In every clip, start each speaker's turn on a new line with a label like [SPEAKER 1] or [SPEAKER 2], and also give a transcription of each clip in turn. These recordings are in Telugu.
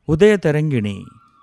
[SPEAKER 1] ఉదయ తరంగిణి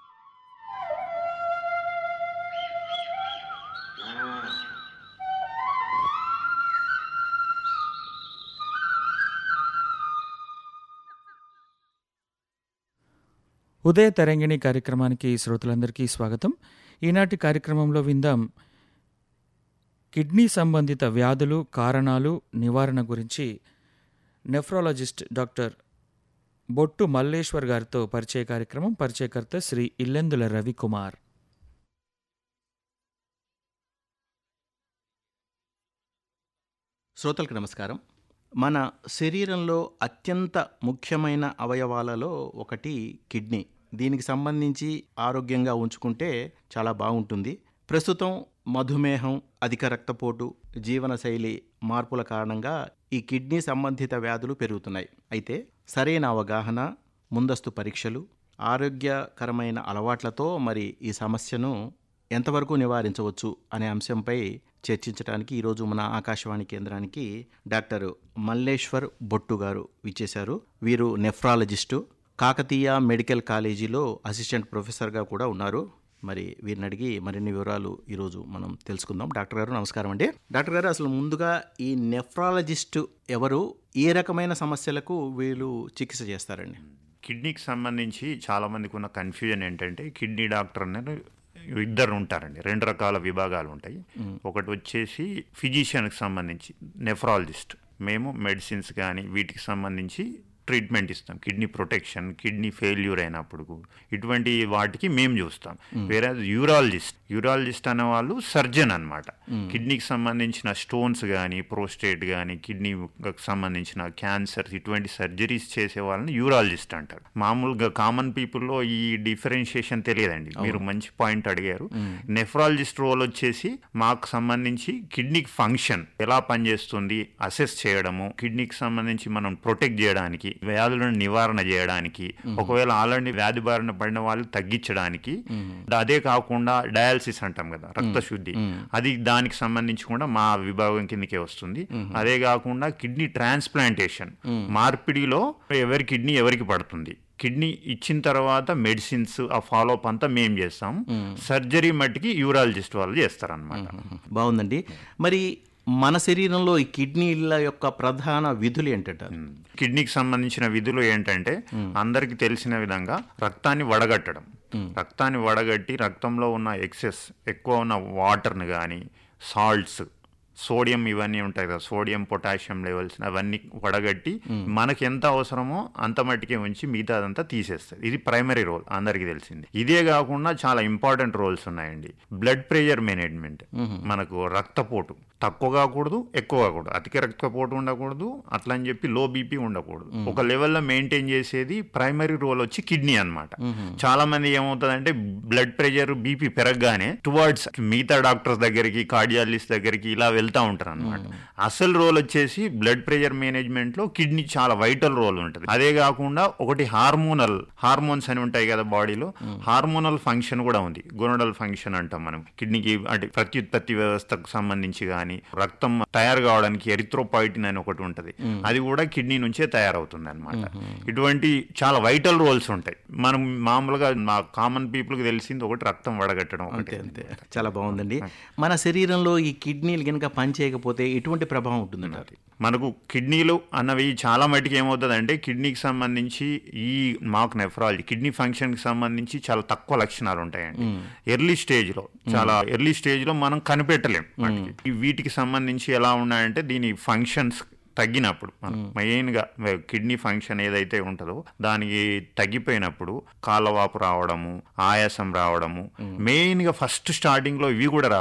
[SPEAKER 1] ఉదయ తరంగిణి కార్యక్రమానికి శ్రోతలందరికీ స్వాగతం ఈనాటి కార్యక్రమంలో విందాం కిడ్నీ సంబంధిత వ్యాధులు కారణాలు నివారణ గురించి నెఫ్రాలజిస్ట్ డాక్టర్ బొట్టు మల్లేశ్వర్ గారితో పరిచయ కార్యక్రమం పరిచయకర్త శ్రీ ఇల్లెందుల రవికుమార్
[SPEAKER 2] శ్రోతలకు నమస్కారం మన శరీరంలో అత్యంత ముఖ్యమైన అవయవాలలో ఒకటి కిడ్నీ దీనికి సంబంధించి ఆరోగ్యంగా ఉంచుకుంటే చాలా బాగుంటుంది ప్రస్తుతం మధుమేహం అధిక రక్తపోటు జీవనశైలి మార్పుల కారణంగా ఈ కిడ్నీ సంబంధిత వ్యాధులు పెరుగుతున్నాయి అయితే సరైన అవగాహన ముందస్తు పరీక్షలు ఆరోగ్యకరమైన అలవాట్లతో మరి ఈ సమస్యను ఎంతవరకు నివారించవచ్చు అనే అంశంపై చర్చించడానికి ఈరోజు మన ఆకాశవాణి కేంద్రానికి డాక్టర్ మల్లేశ్వర్ బొట్టు గారు విచ్చేశారు వీరు నెఫ్రాలజిస్టు కాకతీయ మెడికల్ కాలేజీలో అసిస్టెంట్ ప్రొఫెసర్గా కూడా ఉన్నారు మరి వీరిని అడిగి మరిన్ని వివరాలు ఈరోజు మనం తెలుసుకుందాం డాక్టర్ గారు నమస్కారం అండి డాక్టర్ గారు అసలు ముందుగా ఈ నెఫ్రాలజిస్ట్ ఎవరు ఏ రకమైన సమస్యలకు వీళ్ళు చికిత్స చేస్తారండి
[SPEAKER 3] కిడ్నీకి సంబంధించి చాలా మందికి ఉన్న కన్ఫ్యూజన్ ఏంటంటే కిడ్నీ డాక్టర్ అనేది ఇద్దరు ఉంటారండి రెండు రకాల విభాగాలు ఉంటాయి ఒకటి వచ్చేసి ఫిజిషియన్కి సంబంధించి నెఫ్రాలజిస్ట్ మేము మెడిసిన్స్ కానీ వీటికి సంబంధించి ట్రీట్మెంట్ ఇస్తాం కిడ్నీ ప్రొటెక్షన్ కిడ్నీ ఫెయిల్యూర్ అయినప్పుడు ఇటువంటి వాటికి మేము చూస్తాం వేరే యూరాలజిస్ట్ యూరాలజిస్ట్ అనే వాళ్ళు సర్జన్ అనమాట కిడ్నీకి సంబంధించిన స్టోన్స్ కానీ ప్రోస్టేట్ కానీ కిడ్నీకి సంబంధించిన క్యాన్సర్స్ ఇటువంటి సర్జరీస్ చేసే వాళ్ళని యూరాలజిస్ట్ అంటారు మామూలుగా కామన్ పీపుల్లో ఈ డిఫరెన్షియేషన్ తెలియదండి మీరు మంచి పాయింట్ అడిగారు నెఫ్రాలజిస్ట్ రోల్ వచ్చేసి మాకు సంబంధించి కిడ్నీకి ఫంక్షన్ ఎలా పనిచేస్తుంది అసెస్ చేయడము కిడ్నీకి సంబంధించి మనం ప్రొటెక్ట్ చేయడానికి వ్యాధులను నివారణ చేయడానికి ఒకవేళ ఆల్రెడీ వ్యాధి బారిన పడిన వాళ్ళు తగ్గించడానికి అదే కాకుండా డయాలసిస్ అంటాం కదా రక్తశుద్ధి అది దానికి సంబంధించి కూడా మా విభాగం కిందకే వస్తుంది అదే కాకుండా కిడ్నీ ట్రాన్స్ప్లాంటేషన్ మార్పిడిలో ఎవరి కిడ్నీ ఎవరికి పడుతుంది కిడ్నీ ఇచ్చిన తర్వాత మెడిసిన్స్ ఆ ఫాలో అప్ అంతా మేము చేస్తాం సర్జరీ మట్టికి యూరాలజిస్ట్ వాళ్ళు చేస్తారనమాట
[SPEAKER 2] బాగుందండి మరి మన శరీరంలో ఈ కిడ్నీల యొక్క ప్రధాన విధులు ఏంటంటారు
[SPEAKER 3] కిడ్నీకి సంబంధించిన విధులు ఏంటంటే అందరికి తెలిసిన విధంగా రక్తాన్ని వడగట్టడం రక్తాన్ని వడగట్టి రక్తంలో ఉన్న ఎక్సెస్ ఎక్కువ ఉన్న వాటర్ని కానీ సాల్ట్స్ సోడియం ఇవన్నీ ఉంటాయి కదా సోడియం పొటాషియం లెవెల్స్ అవన్నీ వడగట్టి మనకి ఎంత అవసరమో అంత మట్టికే ఉంచి మిగతా అదంతా తీసేస్తుంది ఇది ప్రైమరీ రోల్ అందరికీ తెలిసింది ఇదే కాకుండా చాలా ఇంపార్టెంట్ రోల్స్ ఉన్నాయండి బ్లడ్ ప్రెషర్ మేనేజ్మెంట్ మనకు రక్తపోటు తక్కువ కాకూడదు ఎక్కువ కాకూడదు అధిక రక్తపోటు ఉండకూడదు అట్లా అని చెప్పి లో బీపీ ఉండకూడదు ఒక లెవెల్లో మెయింటైన్ చేసేది ప్రైమరీ రోల్ వచ్చి కిడ్నీ అన్నమాట చాలా మంది ఏమవుతుందంటే బ్లడ్ ప్రెషర్ బీపీ పెరగగానే టువర్డ్స్ మిగతా డాక్టర్స్ దగ్గరికి కార్డియాలజిస్ట్ దగ్గరికి ఇలా వెళ్తూ ఉంటారు అనమాట అసలు రోల్ వచ్చేసి బ్లడ్ ప్రెషర్ మేనేజ్మెంట్ లో కిడ్నీ చాలా వైటల్ రోల్ ఉంటుంది అదే కాకుండా ఒకటి హార్మోనల్ హార్మోన్స్ అని ఉంటాయి కదా బాడీలో హార్మోనల్ ఫంక్షన్ కూడా ఉంది గొనడల్ ఫంక్షన్ అంటాం మనం కిడ్నీకి అంటే ప్రత్యుత్పత్తి వ్యవస్థకు సంబంధించి కానీ రక్తం తయారు కావడానికి ఎరిథ్రోపాయిటిన్ అని ఒకటి ఉంటుంది అది కూడా కిడ్నీ నుంచే తయారవుతుంది అనమాట ఇటువంటి చాలా వైటల్ రోల్స్ ఉంటాయి మనం మామూలుగా మా కామన్ పీపుల్ కి తెలిసింది ఒకటి రక్తం వడగట్టడం ఒకటి
[SPEAKER 2] అంతే చాలా బాగుందండి మన శరీరంలో ఈ కిడ్నీలు కనుక పనిచేయకపోతే ఎటువంటి ప్రభావం ఉంటుందంటారు
[SPEAKER 3] మనకు కిడ్నీలు అన్నవి చాలా మటుకు ఏమవుతుందంటే కిడ్నీకి సంబంధించి ఈ మాకు నెఫ్రాలజీ కిడ్నీ ఫంక్షన్కి సంబంధించి చాలా తక్కువ లక్షణాలు ఉంటాయండి ఎర్లీ స్టేజ్లో చాలా ఎర్లీ స్టేజ్లో మనం కనిపెట్టలేం వాటికి. ఈ వీటికి సంబంధించి ఎలా ఉన్నాయంటే దీని ఫంక్షన్స్ తగ్గినప్పుడు మెయిన్గా కిడ్నీ ఫంక్షన్ ఏదైతే ఉంటుందో దానికి తగ్గిపోయినప్పుడు కాళ్ళవాపు రావడము ఆయాసం రావడము మెయిన్గా ఫస్ట్ స్టార్టింగ్లో ఇవి కూడా రావు